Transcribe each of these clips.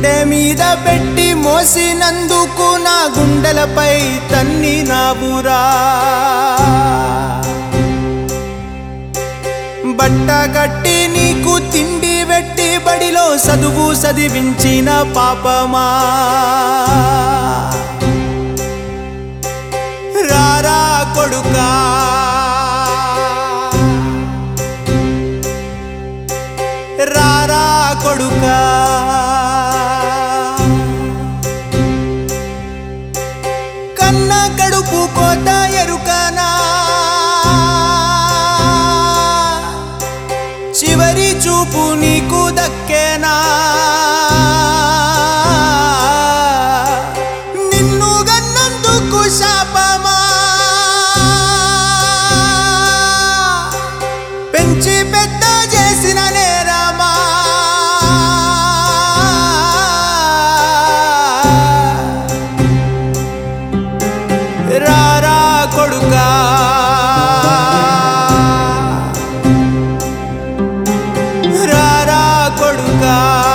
గుండె మీద పెట్టి మోసినందుకు నా గుండెలపై తన్ని నావురా బట్ట కట్టి నీకు తిండి పెట్టి బడిలో చదువు చదివించిన పాపమా రారా కొడుకా రారా కొడుకా కన్న కడుపు కోత ఎరుకనా చివరి చూపు నీకు దక్కేనా నిన్ను గన్నందుకు శాపమా పెంచి పెద్ద చేసిన నేరమా రారా కొడుకా రారా కొడుకా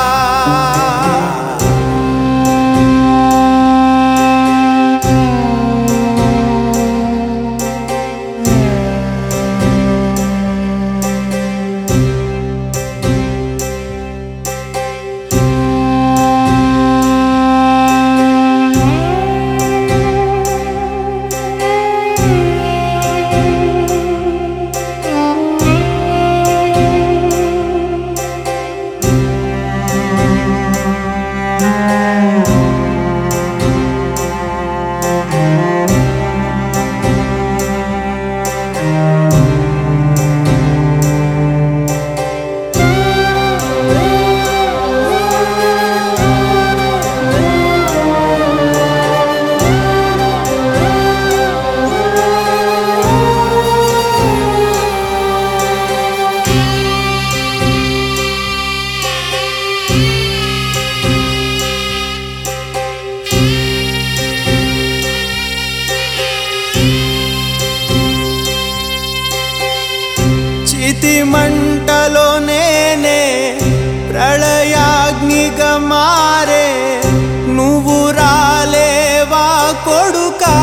చితి మంటలో నేనే ప్రళయాగ్నిగా మారే నువ్వు రాలేవా కొడుకా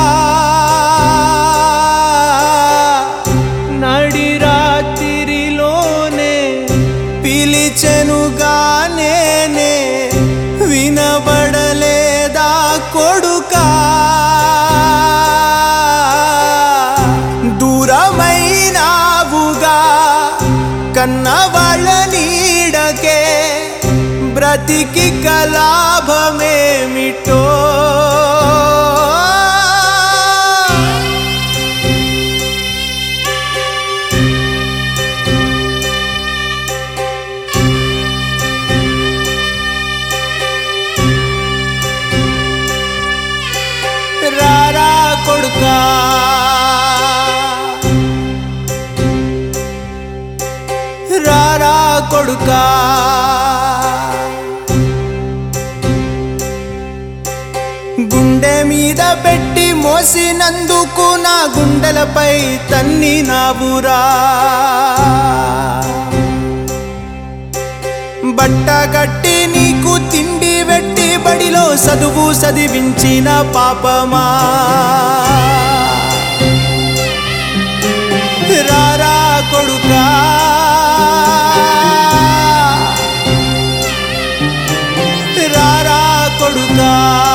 నడి రాత్రిలోనే పిలిచెనుగా నేనే వినబడలేదా కొడుకా దూరమైనావుగా కన్న వాళ్ళ నీడకే బ్రతికి కలాభమేమిటో రారా కొడుకా రారా కొడుకా గుండె మీద పెట్టి మోసినందుకు నా గుండెలపై తన్ని నావురా బట్ట కట్టి నీకు తిండి పెట్టి బడిలో చదువు చదివించిన పాపమా రారా కొడుకా రారా కొడుకా